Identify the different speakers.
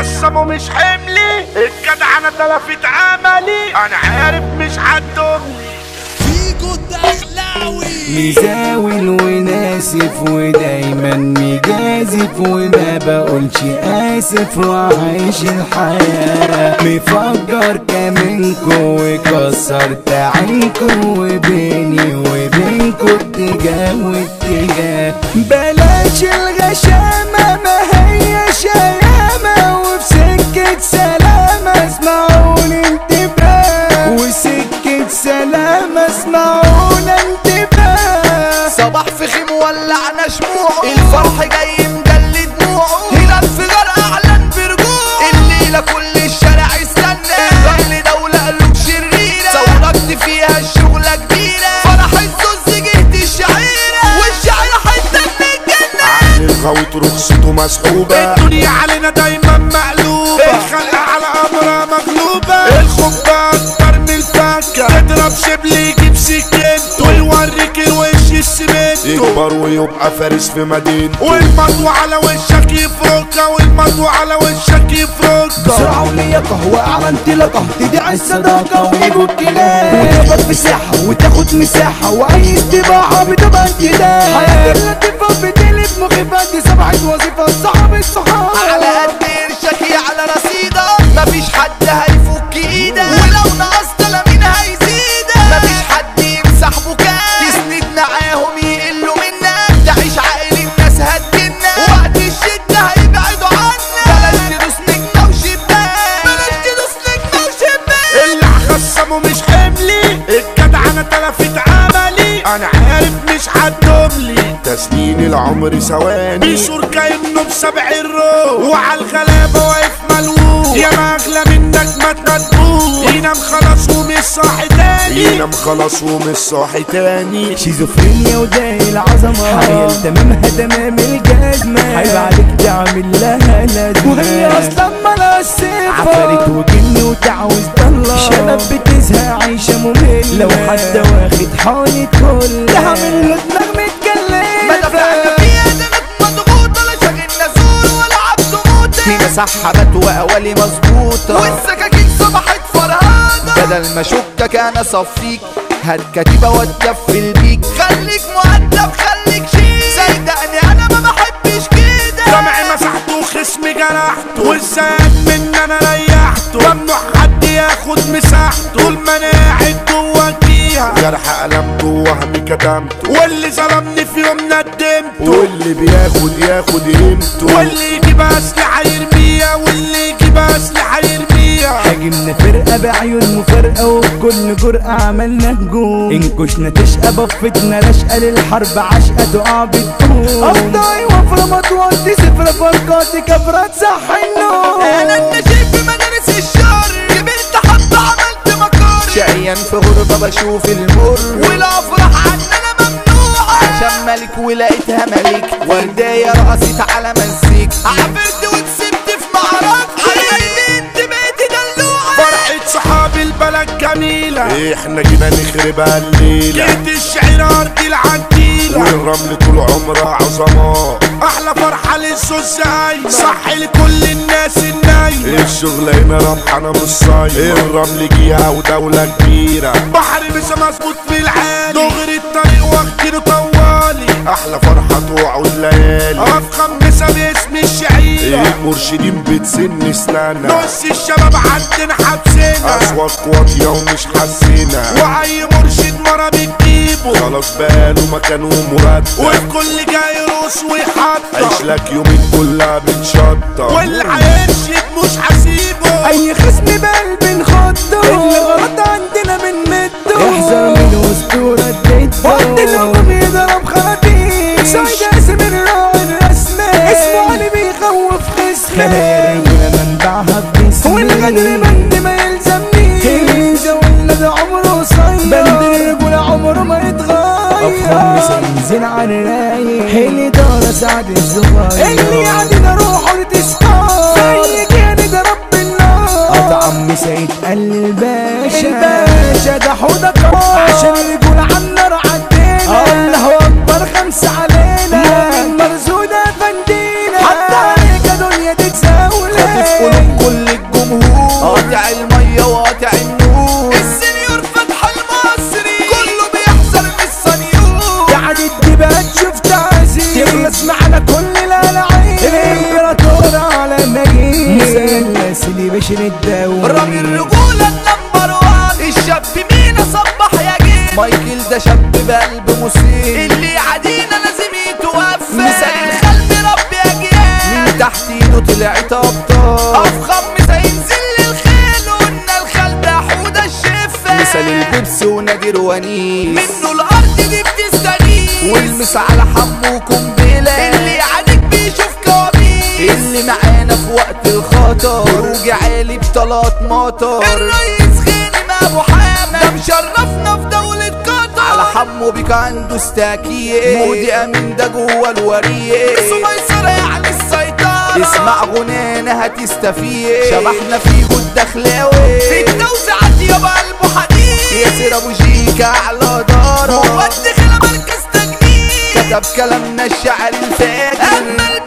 Speaker 1: خصمه مش حملي الجدع انا تلفت عملي انا عارف مش هتضمني
Speaker 2: فيجو الدخلاوي
Speaker 3: مزاول وناسف ودايما مجازف وما بقولش اسف وعايش الحياة مفجر كمنكو وكسرت عينكو وبيني وبينكو اتجاه واتجاه بلاش الغشامة ما هي شيامة وفي سكة سلامة اسمعوني انتباه وسكة سلامة اسمعونا انتباه
Speaker 2: صباح في خيم ولعنا شموعه الفرح جاي مجلي دموعه هنا انفجار اعلن برجوعه الليله كل الشارع استنى رمل دوله قلوب شريره ثورت فيها الشغله كبيره فرح الزوز جهد الشعيره والشعيره حته من الجنه
Speaker 1: عقل الغوط رخصته مسحوبة الدنيا علينا دايما مقلوبة الخلق على امرها مغلوبة الخبة اكتر من الفكة تضرب شبل يجيب سكينته ويوريك الوش السمنتو يكبر ويبقى فارس في مدينته والمضوى على وشك يفركها والمضوى على وشك يفركها
Speaker 3: بسرعة ولياقة وأعلى انطلاقة تدعي الصداقة ويجوا الكلام وتاخد مساحة وتاخد مساحة وأي استباحة بتبقى انتداب حياتي اللطيفة بتقلب مخيفة دي سبعة وظيفة صعب الصحاب
Speaker 2: على قد قرشك يا على رصيدك مفيش حد هيفك ايدك ولو نقصت لا مين هيزيدك مفيش حد يمسح بكاء تسند معاهم يقلوا منك تعيش عاقل الناس هتجنك وقت الشدة هيبعدوا عنك بلاش تدوس نجمة وشباك بلاش تدوس نجمة وشباك
Speaker 1: اللي هخصمه مش حملي الجدع انا تلفت عملي انا عارف مش هتضملي تسنين العمر ثواني بيشور كانه بسبع الروح وعلى الغلابه واقف ملوك يا ما اغلى منك ما تنبوه ينام خلاص ومش صاحي تاني ينام خلاص ومش صاحي تاني
Speaker 3: شيزوفرينيا وداي العظمة حيل تمامها تمام الجزمة عيب عليك تعمل لها لازمة وهي أصلا مالهاش صفة عفاريت وجن وتعوز ضلة شباب بتزهق عايشة مملة لو حد واخد حالة كل تعمل له دماغ
Speaker 2: ما دفعنا
Speaker 3: متكلفة
Speaker 2: فيها دمك مضغوطة لا شاغلنا زور ولا عبد موتة في مسحبات وأوالي مظبوطة والسكاكين صبحت فرهادة بدل ما أشكك أنا أصفيك هات كتيبة واتكفل بيك خليك مؤدب خليك شيك صدقني أنا ما بحبش كده
Speaker 1: سمعي مسحته وخصمي جرحته والزاد من انا ريحته ممنوع حد ياخد مساحته طول ما انا قاعد جوه فيها جرح ألمته وهمي كتمته واللي ظلمني في يوم ندمته واللي بياخد ياخد قيمته واللي يجيب اسلحه يرميها واللي يجيب اسلحه يرميها
Speaker 3: هاجمنا فرقة بعيون مفارقة وبكل جرأة عملنا هجوم انكشنا تشقى بفتنا رشقة للحرب عشقة تقع بتقوم أفضاي وفرة مطواتي صفرة فرقاتي كفرة صح النوم
Speaker 2: انا النشيب في مدارس الشر كبرت حتى عملت مكار شقيان في غربة بشوف المر والافراح عننا ممنوعة عشان ملك ولقيتها ملك وردية رقصت على مزيك عبرت وكسبت في معركة على البنت بقيت دلوعة
Speaker 1: فرحة صحاب البلد جميلة احنا جينا نخربها الليلة جيت الشعر ارض العديلة والرمل طول عمرها عظماء احلى فرحة للسوس هاي صح لكل الناس النايمة الشغل هنا ربحانة مش صايمة الرمل جيها ودولة كبيرة بحر مش مظبوط في العالي دغري الطريق واخدينه طوالي احلى فرحة تقعد ليالي افخم مسا باسم الشعيرة المرشدين بتسن اسنانها نص الشباب عندنا حبسنا اصوات واطية ومش حاسينها واي مرشد مرة بتجيبه خلاص باله مكانه مرتب والكل جاي يرقص ويحطم عيش لك يومين كلها بتشطب واللي هيرشد مش هسيبه
Speaker 3: أي خصم بقلب نخضه اللي غلط عندنا من مده احذر من أسطورة جده وقت الهجوم يضرب خراطيم سعيد اسم الراعي الرسمي اسمه علي بيخوف خصمي خلايا الرجولة منبعها بجسمي والغدر بند ما يلزمنيش اللي يزولنا ده عمره قصير بند الرجولة عمره ما يتغير أفهم ينزل على الرايق اللي دار سعد الصغير اللي عندنا روحه لتسحار زي كان ده رب النار قطع عمي سيد قال الباشا الباشا ده حوضك عشان الرجولة على النار عدينا الله اكبر خمسة علينا من مرزودة فندينا حتى عليك دنيا تتساولا خاطف مثلث اللي بشر الدوري
Speaker 2: رامي الرجولة النمبر وان الشاب مينا صبح يا جيل مايكل ده شاب بقلب مسير اللي يعادينا لازم يتوفى مثال الخلق ربي اجيال من تحت ايده طلعت ابطال افخم مثال ينزل للخيل قلنا الخال ده حوده الشفة مثال البيبسي ونادر ونيس منه الارض دي بتستغيث والمس على حموكم بلا اللي يعاديك بيشوف كوابيس اللي معانا في وقت الخطر خروج عالي بطلات مطر الرئيس غانم ابو حامد ده مشرفنا في دولة قطر على حمو بيك عنده استاكية مودي امين ده جوه الورية بس ميسرة يعني السيطرة اسمع غنانا هتستفيد شبحنا في جود دخلاوي في التوزيعات يابا قلبه حديد ياسر ابو شيكا على داره هو الدخلة مركز تجنيد كتب كلامنا الشعر الفاجر اما